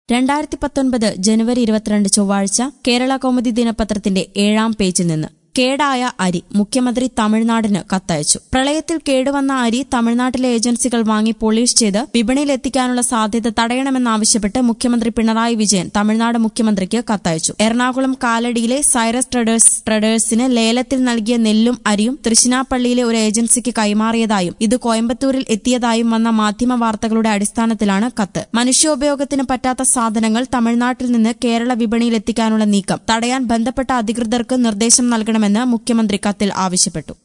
രണ്ടായിരത്തി പത്തൊൻപത് ജനുവരി ഇരുപത്തിരണ്ട് ചൊവ്വാഴ്ച കേരള കൗമുദി ദിനപത്രത്തിന്റെ ഏഴാം പേജിൽ നിന്ന് കേടായ അരി മുഖ്യമന്ത്രി തമിഴ്നാടിന് കത്തയച്ചു പ്രളയത്തിൽ കേടുവന്ന അരി തമിഴ്നാട്ടിലെ ഏജൻസികൾ വാങ്ങി പോളിഷ് ചെയ്ത് വിപണിയിലെത്തിക്കാനുള്ള സാധ്യത തടയണമെന്നാവശ്യപ്പെട്ട് മുഖ്യമന്ത്രി പിണറായി വിജയൻ തമിഴ്നാട് മുഖ്യമന്ത്രിക്ക് കത്തയച്ചു എറണാകുളം കാലടിയിലെ സൈറസ് ട്രേഡേഴ്സ് ട്രേഡേഴ്സിന് ലേലത്തിൽ നൽകിയ നെല്ലും അരിയും തൃശ്ശിനാപ്പള്ളിയിലെ ഒരു ഏജൻസിക്ക് കൈമാറിയതായും ഇത് കോയമ്പത്തൂരിൽ എത്തിയതായും വന്ന മാധ്യമ വാർത്തകളുടെ അടിസ്ഥാനത്തിലാണ് കത്ത് മനുഷ്യോപയോഗത്തിന് പറ്റാത്ത സാധനങ്ങൾ തമിഴ്നാട്ടിൽ നിന്ന് കേരള വിപണിയിൽ എത്തിക്കാനുള്ള നീക്കം തടയാൻ ബന്ധപ്പെട്ട അധികൃതർക്ക് നിർദ്ദേശം നൽകണമെന്ന് മുഖ്യമന്ത്രി കത്തിൽ ആവശ്യപ്പെട്ടു